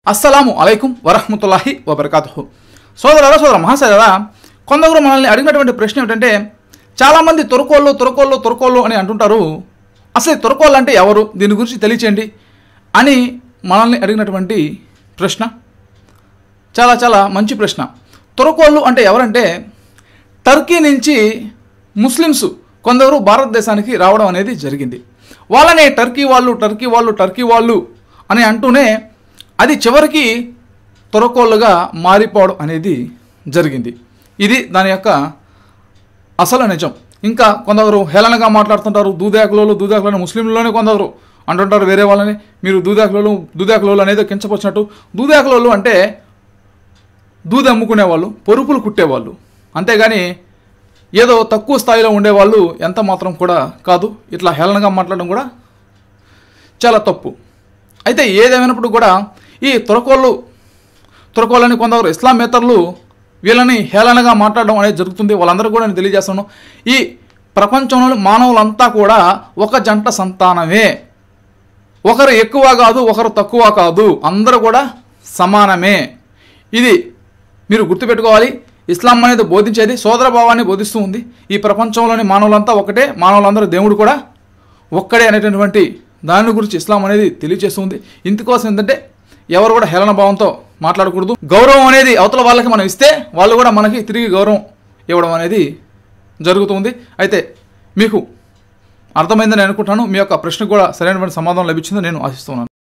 అస్సలాము అలైకుం వరహమతుల్లాహి వబర్కాతుహు సోదరుల సోదర మహాశయరా కొందరు మనల్ని అడిగినటువంటి ప్రశ్న ఏమిటంటే చాలామంది తొరకోళ్ళు తొరకోళ్ళు తొరకోళ్ళు అని అంటుంటారు అసలు ఈ తొరకోళ్ళు అంటే ఎవరు దీని గురించి తెలియచేయండి అని మనల్ని అడిగినటువంటి ప్రశ్న చాలా చాలా మంచి ప్రశ్న తొరకోళ్ళు అంటే ఎవరంటే టర్కీ నుంచి ముస్లిమ్స్ కొందరు భారతదేశానికి రావడం అనేది జరిగింది వాళ్ళనే టర్కీ వాళ్ళు టర్కీ వాళ్ళు టర్కీ వాళ్ళు అని అంటూనే అది చివరికి తొరకోళ్ళుగా మారిపోవడం అనేది జరిగింది ఇది దాని యొక్క అసలు నిజం ఇంకా కొందరు హేళనగా మాట్లాడుతుంటారు దూదాకులలో దూదాకులని ముస్లింలోనే కొందరు అంటుంటారు వేరే వాళ్ళని మీరు దూదాకులలో దూదాకులలో అనేది కించపరిచినట్టు దూదాకులలో అంటే దూది అమ్ముకునేవాళ్ళు పొరుపులు కుట్టేవాళ్ళు అంతేగాని ఏదో తక్కువ స్థాయిలో ఉండేవాళ్ళు ఎంత మాత్రం కూడా కాదు ఇట్లా హేళనగా మాట్లాడడం కూడా చాలా తప్పు అయితే ఏదేమైనప్పుడు కూడా ఈ తురకోళ్ళు తురకోళ్ళని కొందరు ఇస్లామేతరులు వీళ్ళని హేళనగా మాట్లాడడం అనేది జరుగుతుంది వాళ్ళందరూ కూడా నేను తెలియజేస్తాను ఈ ప్రపంచంలో మానవులంతా కూడా ఒక జంట సంతానమే ఒకరు ఎక్కువ కాదు ఒకరు తక్కువ కాదు అందరూ కూడా సమానమే ఇది మీరు గుర్తుపెట్టుకోవాలి ఇస్లాం అనేది బోధించేది సోదర భావాన్ని బోధిస్తూ ఉంది ఈ ప్రపంచంలోని మానవులంతా ఒకటే మానవులందరూ దేవుడు కూడా ఒక్కడే అనేటటువంటి దాని గురించి ఇస్లాం అనేది తెలియజేస్తుంది ఇందుకోసం ఏంటంటే ఎవరు కూడా హేళన భావంతో మాట్లాడకూడదు గౌరవం అనేది అవతల వాళ్ళకి మనం ఇస్తే వాళ్ళు కూడా మనకి తిరిగి గౌరవం ఇవ్వడం అనేది జరుగుతుంది అయితే మీకు అర్థమైందని అనుకుంటాను మీ యొక్క ప్రశ్నకు కూడా సరైనటువంటి సమాధానం లభించిందని నేను ఆశిస్తున్నాను